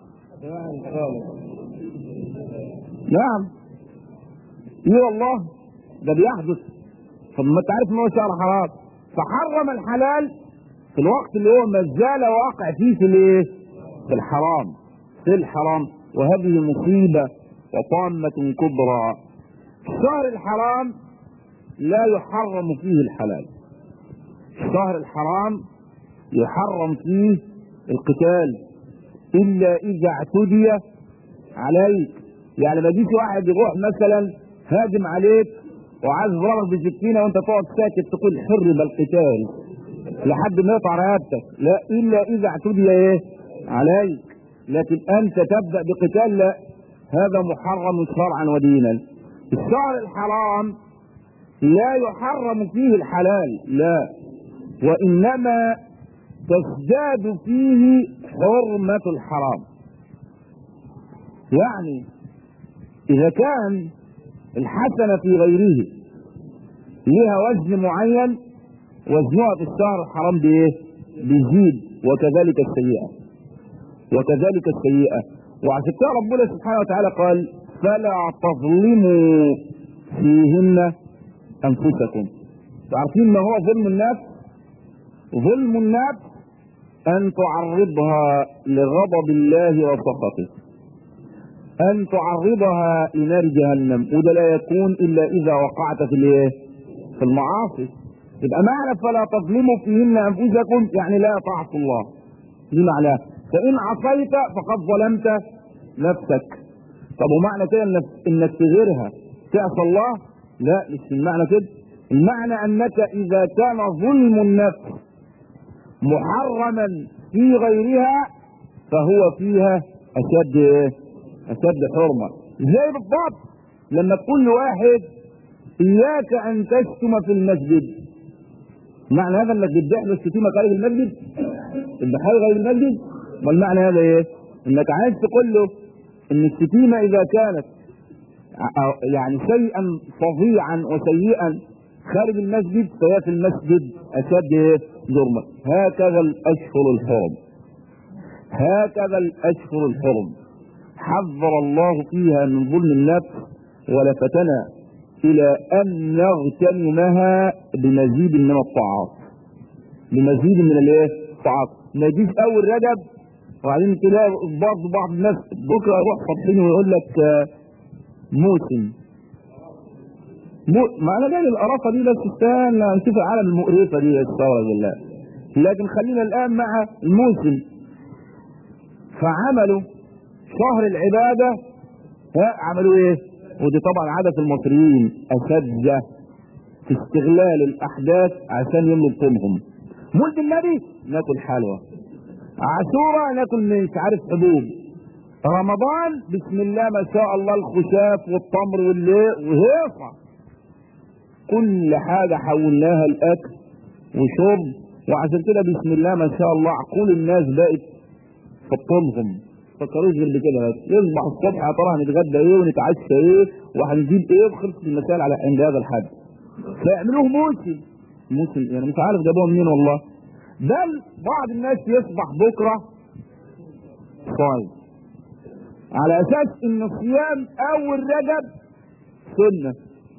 نعم ايه والله ده بيحدث طب ما انت عارف ان هو شهر حرام فحرم الحلال في الوقت اللي هو ما زال واقع فيه في الايه؟ في الحرام في الحرام وهذه مصيبه وطامه كبرى الشهر الحرام لا يحرم فيه الحلال الشهر الحرام يحرم فيه القتال الا اذا اعتدي عليك يعني ما يجيش واحد يروح مثلا هاجم عليك وعايز يضربك بسكينه وانت تقعد ساكت تقول حرم القتال لحد ما يقطع رقبتك لا الا اذا اعتدي ايه عليك لكن انت تبدا بقتال لا هذا محرم شرعا ودينا الشهر الحرام لا يحرم فيه الحلال لا وانما تزداد فيه حرمه الحرام يعني اذا كان الحسنه في غيره لها وزن معين وزنها في الشهر الحرام بايه بيزيد وكذلك السيئه وكذلك السيئه وعشان كده ربنا سبحانه وتعالى قال فلا تظلموا فيهن انفسكم عارفين ما هو ظلم النفس ظلم النفس ان تعرضها لغضب الله وسخطه ان تعرضها لنار جهنم وده لا يكون الا اذا وقعت في الايه في المعاصي يبقى معنى فلا تظلموا فيهن انفسكم يعني لا تعصوا الله دي معناه فان عصيت فقد ظلمت نفسك طب ومعنى كده انك انك تغيرها تعصى الله لا مش المعنى كده المعنى انك اذا كان ظلم النفس محرما في غيرها فهو فيها اشد ايه اشد حرمه زي بالضبط لما تقول لواحد اياك ان تشتم في المسجد معنى هذا انك بتدعي الشتيمه خارج المسجد البحار غير المسجد والمعنى هذا ايه انك عايز تقول له ان الشتيمه اذا كانت يعني شيئا فظيعا وسيئا خارج المسجد فهي في المسجد اشد ايه جرما هكذا الاشهر الحرم هكذا الاشهر الحرم حذر الله فيها من ظلم النفس ولفتنا الى ان نغتنمها بمزيد من الطاعات بمزيد من الايه الطاعات ما يجيش اول رجب وبعدين تلاقي برضه بعض الناس بكره يروح فاتحين ويقول لك موسم مو... معنى جاي القرافه دي بس استنى نشوف العالم المقرفه دي استغفر بالله لكن خلينا الان مع الموسم فعملوا شهر العباده ها عملوا ايه؟ ودي طبعا عاده المصريين اساتذه في استغلال الاحداث عشان يملوا بطونهم مولد النبي ناكل حلوى عاشوراء ناكل مش عارف حبوب رمضان بسم الله ما شاء الله الخشاف والتمر والليل وهيصه كل حاجه حولناها الاكل وشرب وعشان كده بسم الله ما شاء الله عقول الناس بقت في بطونهم فكروش غير بكده بس يصبح الصبح يا ترى هنتغدى ايه ونتعشى ايه وهنجيب ايه وخلصت المسائل على عند هذا الحد فيعملوه موسم موسم يعني مش عارف جابوها منين والله بل بعض الناس يصبح بكره صايم على اساس ان صيام اول رجب سنه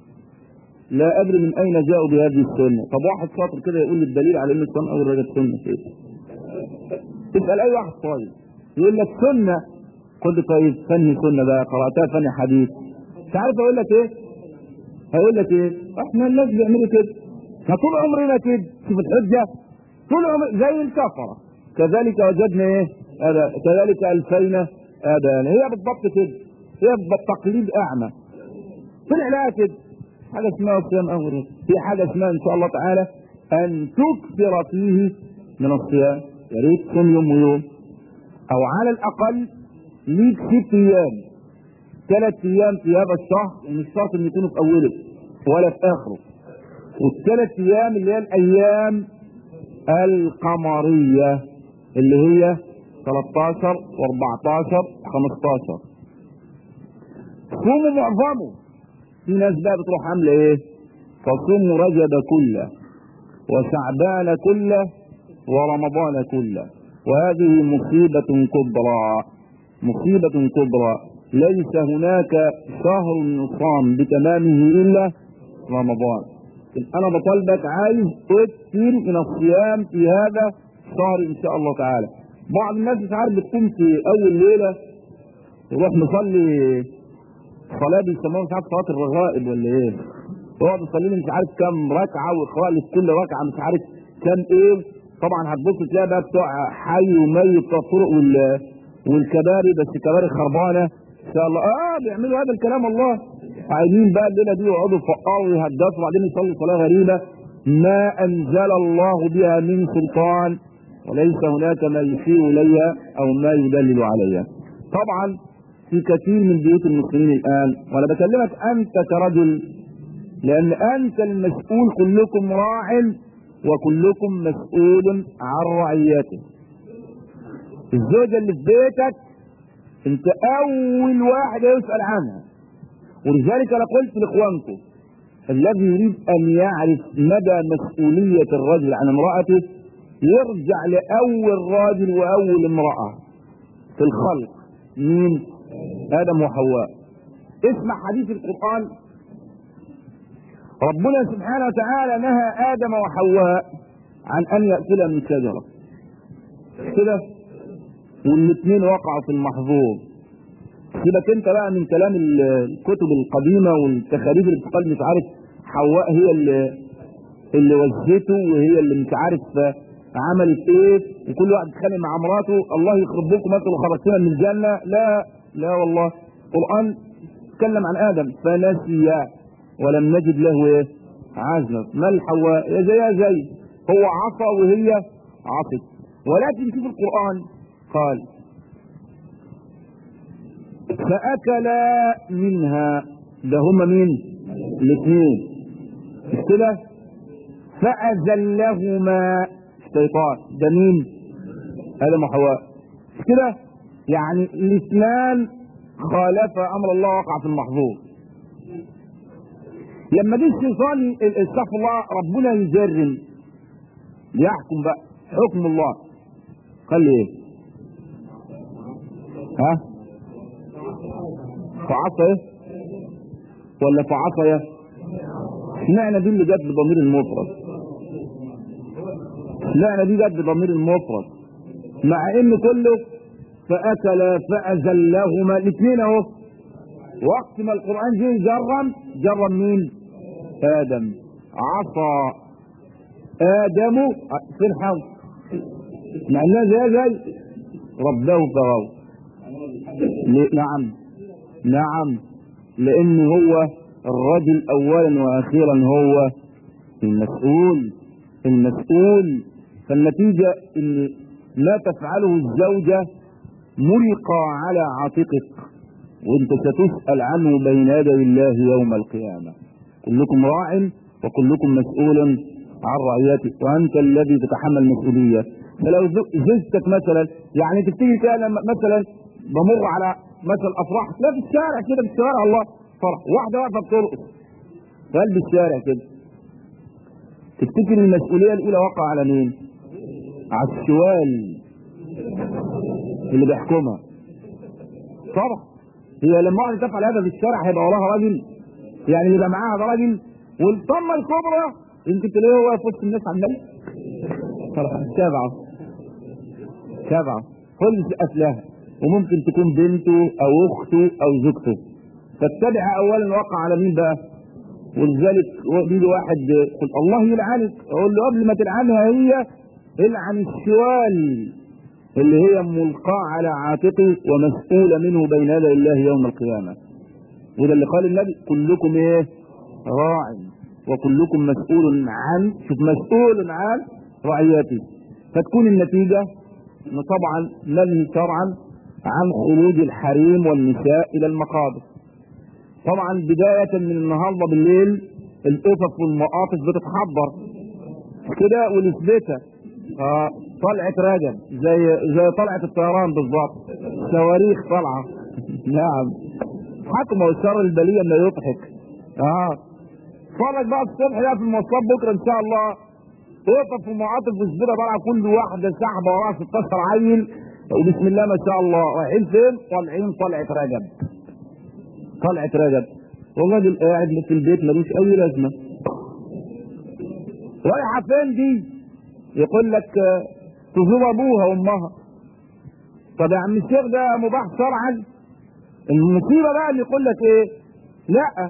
لا ادري من اين جاءوا بهذه السنه طب واحد شاطر كده يقول لي الدليل على ان صيام اول رجب سنه ايه تسال اي واحد صايم يقول لك سنه قلت طيب فني سنه بقى قراتها فني حديث مش عارف اقول لك ايه هيقول لك ايه احنا الناس بيعملوا كده فطول عمرنا كده شوف الحجه طول عمر زي الكفره كذلك وجدنا ايه هذا كذلك الفينا ابانا هي بالضبط كده هي بالضبط تقليد اعمى طلع لها كده حاجه اسمها صيام اول في حاجه اسمها ان شاء الله تعالى ان تكثر فيه من الصيام يا ريت تصوم يوم ويوم او على الاقل ليك ست ايام ثلاث ايام في هذا الشهر ومش شرط ان يكونوا في اوله ولا في اخره والثلاث ايام اللي هي الايام القمريه اللي هي 13 و14 15 صوموا معظمه في ناس بقى بتروح عامله ايه فصوموا رجب كله وشعبان كله ورمضان كله وهذه مصيبة كبرى مصيبة كبرى ليس هناك شهر يصام بتمامه إلا رمضان أنا بطلبك عايز تكثر من الصيام في هذا الشهر إن شاء الله تعالى بعض الناس مش عارف بتقوم في أول ليلة يروح مصلي صلاة بيسموها مش عارف صلاة الرغائب ولا إيه يقعد يصلي لي مش عارف كام ركعة ويقرأ لي في كل ركعة مش عارف كام إيه طبعا هتبص تلاقي بقى بتوع حي وميت بتوع الطرق وال والكباري بس كباري خربانه ان شاء الله اه بيعملوا هذا الكلام الله عايزين بقى الليله دي يقعدوا يفقروا ويهدسوا وبعدين يصلوا صلاه غريبه ما انزل الله بها من سلطان وليس هناك ما يشير اليها او ما يدلل عليها. طبعا في كثير من بيوت المسلمين الان وانا بكلمك انت كرجل لان انت المسؤول كلكم راع وكلكم مسؤول عن رعيته الزوجة اللي في بيتك انت اول واحد يسأل عنها ولذلك انا قلت لاخوانكم الذي يريد ان يعرف مدى مسؤولية الرجل عن امرأته يرجع لأول راجل وأول امرأة في الخلق مين؟ آدم وحواء اسمع حديث القرآن ربنا سبحانه وتعالى نهى آدم وحواء عن أن يأكلا من شجرة كده والاثنين وقعوا في المحظور سيبك انت بقى من كلام الكتب القديمة والتخاريف اللي بتقال مش عارف حواء هي اللي اللي وزته وهي اللي مش عارف عملت ايه وكل واحد اتخانق مع مراته الله يخرب بكم انتوا خرجتونا من الجنة لا لا والله القرآن اتكلم عن آدم فنسي ولم نجد له ايه عزمة ما الحواء يا زي يا زي هو عصى وهي عصت ولكن في القرآن قال فاكلا منها ده هما مين الاثنين مش كده فازلهما الشيطان ده مين ادم وحواء مش كده يعني الاثنان خالف امر الله وقع في المحظور لما جه الشيطان استغفر الله ربنا يجرم يحكم بقى حكم الله قال لي ايه ها فعصى ايه ولا فعصى ايه اشمعنى دي اللي جت بضمير المفرد اشمعنى دي جت بضمير المفرد مع ان كله فاكل فازلهما الاثنين اهو وقت ما القران جه جرم جرم مين ادم عصى ادم فين حوض مع انها زي زي ربه فغوا نعم نعم لان هو الرجل اولا واخيرا هو المسؤول المسؤول فالنتيجه ان ما تفعله الزوجه ملقى على عاتقك وانت ستسال عنه بين يدي الله يوم القيامه كلكم راع وكلكم مسؤول عن رعيته وانت الذي تتحمل مسؤوليه فلو زوجتك مثلا يعني تفتكر كده لما مثلا بمر على مثلا افراح لا في الشارع كده في الشارع الله فرح واحده واقفه بترقص في قلب الشارع كده تفتكر المسؤوليه الاولى وقع على مين؟ على الشوال اللي بيحكمها طبعا هي لما واحده تفعل هذا في الشارع هيبقى وراها راجل يعني اللي يبقى معاها ده راجل والطمه الكبرى يمكن تلاقيه هو في وسط الناس عمال تابعه تابعه كل سقف لها وممكن تكون بنته او اخته او زوجته فاتبع اولا وقع على مين بقى ولذلك بيجي واحد يقول الله يلعنك اقول له قبل ما تلعنها هي العن الشوال اللي هي ملقاة على عاتقه ومسؤولة منه بين يدي الله يوم القيامة وده اللي قال النبي كلكم ايه راع وكلكم مسؤول عن شوف مسؤول عن رعيته فتكون النتيجة ان طبعا ننهي شرعا عن خروج الحريم والنساء الى المقابر طبعا بداية من النهاردة بالليل القطط والمقاطف بتتحضر كده ونثبتها آه طلعت رجب زي زي طلعت الطيران بالظبط صواريخ طالعه نعم حكمه والشر البليه ما يضحك اه اتفرج بقى الصبح ده في المواصلات بكره ان شاء الله قطط ومعاطف وزبده طالعه كل واحده سحبه وراها 16 عيل وبسم الله ما شاء الله رايحين فين؟ طالعين طلعت رجب طلعت رجب والراجل قاعد في البيت ملوش اي لازمه رايحه فين دي؟ يقول لك تزور ابوها وامها طب يا عم الشيخ ده مباح شرعا المصيبه بقى اللي يقول لك ايه لا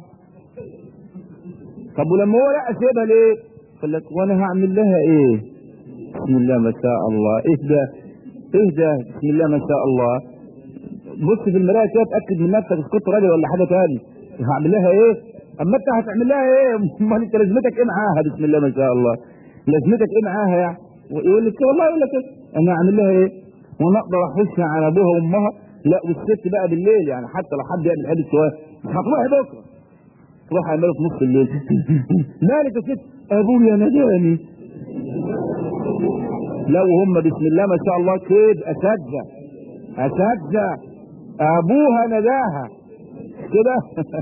طب ولما هو لا سيبها ليه يقول لك وانا هعمل لها ايه بسم الله ما شاء الله اهدى اهدى بسم الله ما شاء الله بص في المرايه كده اتاكد من نفسك اذا كنت راجل ولا حاجه تاني هعمل لها ايه اما انت هتعمل لها ايه امال انت لازمتك ايه معاها بسم الله ما شاء الله لازمتك ايه معاها يعني ويقول لك والله يقول لك انا اعمل لها ايه وانا اقدر اخش على ابوها وامها لا والست بقى بالليل يعني حتى لو حد يعمل حادث شويه مش هتروحي بكره تروح اعمله في نص الليل مالك يا ست ابويا ناداني لو هم بسم الله ما شاء الله كده اساتذه اساتذه ابوها نداها كده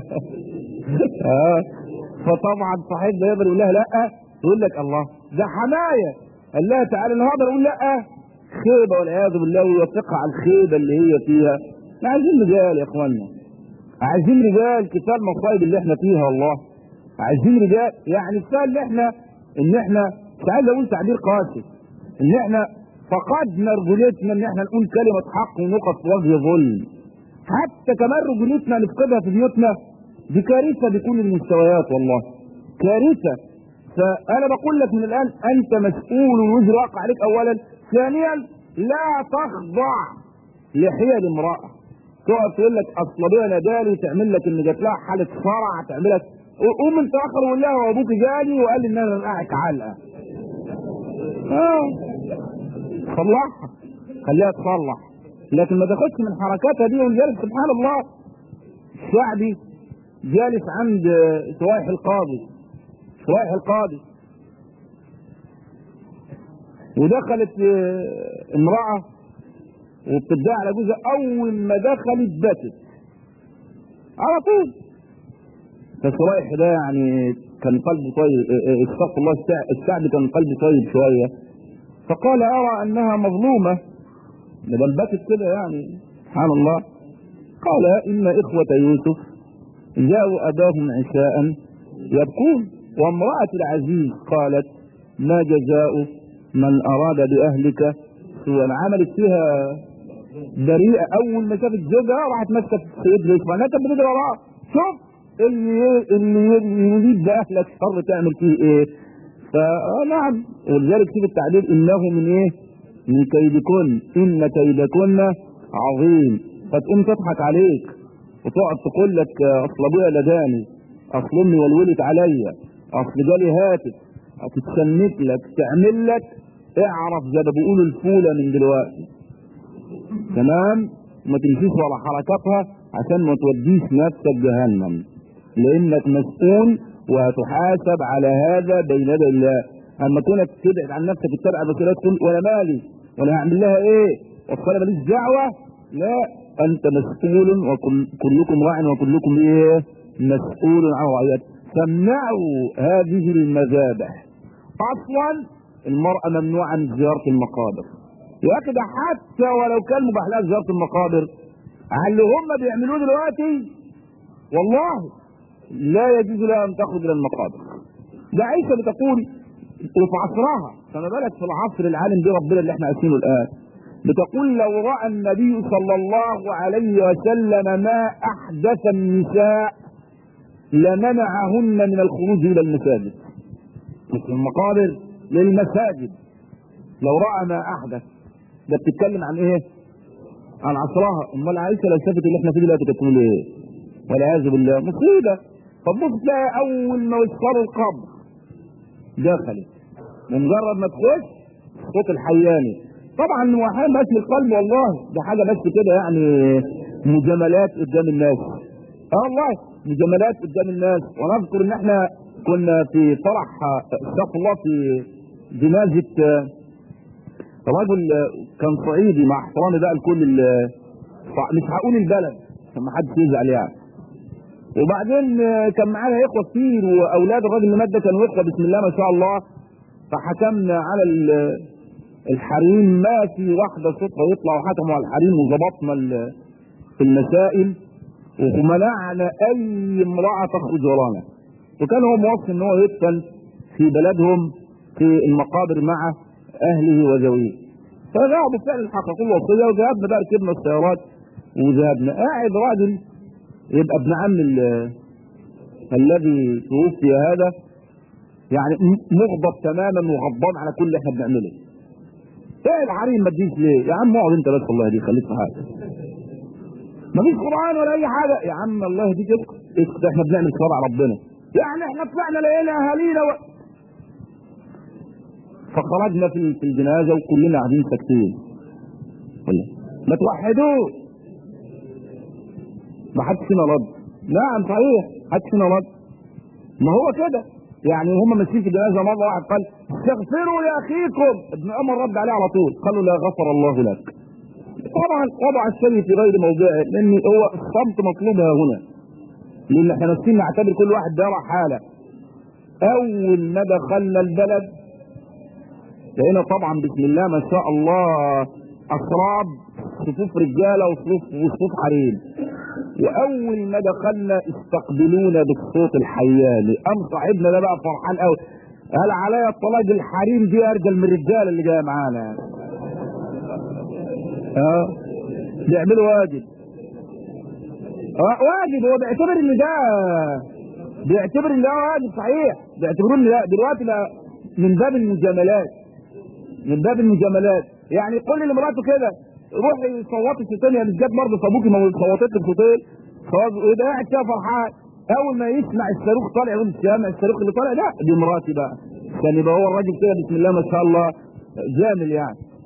اه فطبعا صاحبنا يقدر يقول لها لا يقول لك الله ده حمايه قال لها تعالى انا هقدر اقول لا خيبه والعياذ بالله ويوفقها على الخيبه اللي هي فيها احنا عايزين رجال يا اخوانا عايزين رجال كفايه المصايب اللي احنا فيها والله عايزين رجال يعني كفايه اللي احنا ان احنا مش عايز اقول تعبير قاسي ان احنا فقدنا رجولتنا ان احنا نقول كلمه حق ونقف في وجه ظلم حتى كمان رجولتنا نفقدها في بيوتنا دي كارثه بكل المستويات والله كارثه فانا بقول لك من الان انت مسؤول والوزر واقع عليك اولا ثانيا لا تخضع لحيل امراه تقعد تقول لك اصل ابويا نادالي تعمل لك ان جات لها حاله صرع تعمل لك قوم انت اخر وقول لها وابوك جالي وقال لي ان انا نقعك علقه اه صلحها خليها تصلح لكن ما تاخدش من حركاتها دي ولذلك سبحان الله الشعبي جالس عند شوائح القاضي شوائح القاضي ودخلت امرأة وبتدعي على جوزها أول ما دخلت باتت على طول فشوائح ده يعني كان قلبه طيب استغفر الله الشعب كان قلبه طيب شوية فقال أرى أنها مظلومة لما باتت كده يعني سبحان الله قال إن إخوة يوسف جاءوا أباهم عشاء يبكون وامرأة العزيز قالت ما جزاء من أراد بأهلك سوى عملت فيها بريئة أول ما شافت زوجها راحت ماسكة في سيدنا يوسف أنا كانت بتجري وراه شوف اللي اللي يريد بأهلك شر تعمل فيه إيه فنعم ولذلك شوف التعبير إنه من إيه من كيدكن إن كيدكن عظيم فتقوم تضحك عليك وتقعد تقول لك اصل ابويا لداني اصل امي ولولت عليا اصل جالي هاتف هتتسنت لك تعمل لك اعرف زي ما بيقولوا الفوله من دلوقتي تمام ما تمشيش ورا حركاتها عشان ما توديش نفسك جهنم لانك مسؤول وهتحاسب على هذا بين يدي الله اما كونك تبعد عن نفسك وتتبع المسؤوليات تقول وانا مالي وانا هعمل لها ايه واصل ماليش دعوه لا انت مسؤول وكلكم راع وكلكم ايه مسؤول عن رعيته فامنعوا هذه المذابح اصلا المرأة ممنوعة من زيارة المقابر يا اخي ده حتى ولو كان مباح لها زيارة المقابر على اللي هم بيعملوه دلوقتي والله لا يجوز لها ان تخرج الى المقابر ده عيسى بتقول وفي عصرها فما بالك في العصر العالم دي ربنا اللي احنا عايشينه الان بتقول لو راى النبي صلى الله عليه وسلم ما احدث النساء لمنعهن من الخروج الى المساجد مش المقابر للمساجد لو راى ما احدث ده بتتكلم عن ايه عن عصرها امال عائشه لو شافت اللي احنا فيه دلوقتي كانت تقول ايه والعياذ بالله مصيبه فتبص تلاقي اول ما وصلوا القبر دخلت بمجرد ما تخش صوت الحياني طبعا هو احيانا بس القلب والله ده حاجه بس كده يعني مجاملات قدام الناس اه والله مجاملات قدام الناس ونذكر ان احنا كنا في فرح استغفر الله في جنازه رجل كان صعيدي مع احترامي بقى لكل مش هقول البلد عشان ما حدش يزعل يعني وبعدين كان معانا اخوه كتير واولاد الراجل اللي مات ده كانوا اخوه بسم الله ما شاء الله فحكمنا على الحريم ما في واحده صوتها يطلع وحكموا على الحريم وظبطنا في المسائل ومنعنا اي امراه تخرج ورانا وكان هو موصي ان هو يدفن في بلدهم في المقابر مع اهله وذويه فذهبوا فعلا حققوا الوصيه وذهبنا بقى ركبنا السيارات وذهبنا قاعد راجل يبقى ابن عم الذي توفي هذا يعني مغضب تماما وغضبان على كل اللي احنا بنعمله ايه الحريم ما تجيش ليه يا عم اقعد انت بس الله يهديك خليك في حاجه مفيش قران ولا اي حاجه يا عم الله يهديك اسكت اسكت احنا بنعمل شرع ربنا يعني احنا طلعنا لقينا اهالينا و... فخرجنا في في الجنازه وكلنا قاعدين ساكتين ما توحدوه ما حدش فينا رد نعم صحيح حدش فينا رد ما هو كده يعني هم ماشيين في الجنازه مره واحد قال استغفروا لاخيكم ابن عمر رد عليه على طول قالوا لا غفر الله لك طبعا وضع الشيء في غير موضعه لان هو الصمت مطلوب هنا لان احنا نفسنا نعتبر كل واحد دار حاله اول ما دخلنا البلد لقينا طبعا بسم الله ما شاء الله اسراب صفوف رجاله وصفوف وصفوف حريم واول ما دخلنا استقبلونا بالصوت الحياني قام صاحبنا ده بقى فرحان قوي قال عليا الطلاق الحريم دي ارجل من الرجاله اللي جايه معانا اه بيعملوا واجب اه واجب هو بيعتبر ان ده بيعتبر ان ده واجب صحيح بيعتبروه ان ده دلوقتي بقى من باب المجاملات من باب المجاملات يعني يقول لمراته كده روحي صوتي الشيطان يا مش جاب برضه ابوكي ما صوتت لك صوتين ويبقى قاعد كده فرحان اول ما يسمع الصاروخ طالع يقول السامع الصاروخ اللي طالع ده دي مراتي بقى كان يبقى هو الراجل كده بسم الله ما شاء الله جامل يعني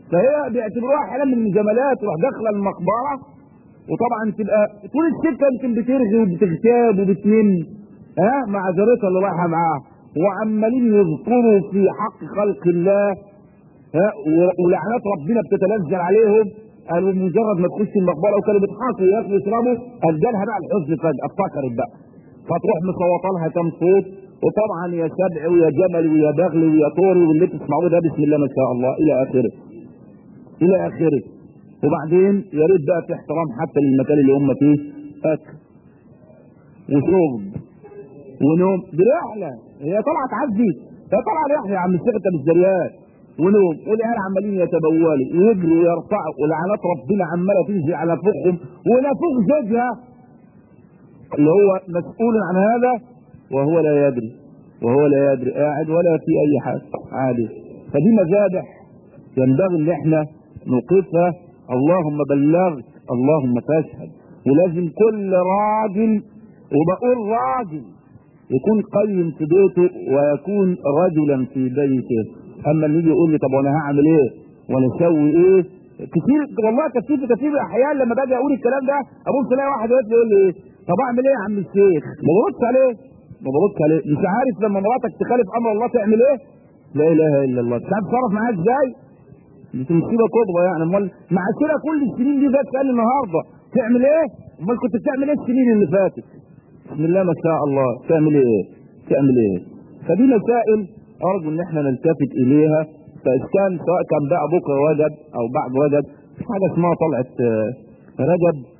فهي بيعتبروها حاله من المجاملات تروح داخله المقبره وطبعا تبقى طول السكه يمكن بترغي وبتغتاب وبتنم ها مع جارتها اللي رايحه معاها وعمالين يذكروا في حق خلق الله ها ولعنات ربنا بتتنزل عليهم قالوا مجرد ما تخش المقبره وكانوا بيضحكوا ياكلوا يشربوا قال جالها بقى الحزن فجاه افتكرت بقى فتروح مصوته لها كام صوت وطبعا يا سبع ويا جمل ويا بغل ويا طوري واللي تسمعوه ده بسم الله ما شاء الله الى اخره الى اخره وبعدين يا ريت بقى في احترام حتى للمكان اللي هم فيه اكل وشرب ونوم دي رحله هي طالعه تعدي هي طالعه رحله يا عم الشيخ انت مش دريان ونوم والعيال عمالين يتبولوا يجروا ويرفعوا ولعنات ربنا عماله تنزل على نفوخهم ونفوخ زوجها اللي هو مسؤول عن هذا وهو لا يدري وهو لا يدري قاعد ولا في اي حاجه عادي فدي مذابح ينبغي ان احنا نوقفها اللهم بلغت اللهم فاشهد ولازم كل راجل وبقول راجل يكون قيم في بيته ويكون رجلا في بيته اما اللي يجي يقول لي طب وانا هعمل ايه وانا اسوي ايه كتير والله كتير في كتير احيان لما باجي اقول الكلام ده ابص الاقي واحد يقول لي ايه طب اعمل ايه يا عم الشيخ ما بردش عليه ما بردش عليه مش عارف لما مراتك تخالف امر الله تعمل ايه لا اله الا الله مش عارف تصرف معاها ازاي دي مصيبه كبرى يعني امال مع كده كل السنين دي جت قال النهارده تعمل ايه امال كنت بتعمل ايه السنين اللي فاتت بسم الله ما شاء الله تعمل ايه تعمل ايه فدي مسائل ارجو ان احنا نلتفت اليها فاسكان سواء كان بقى بكره رجب او بعد رجب في حاجه اسمها طلعه رجب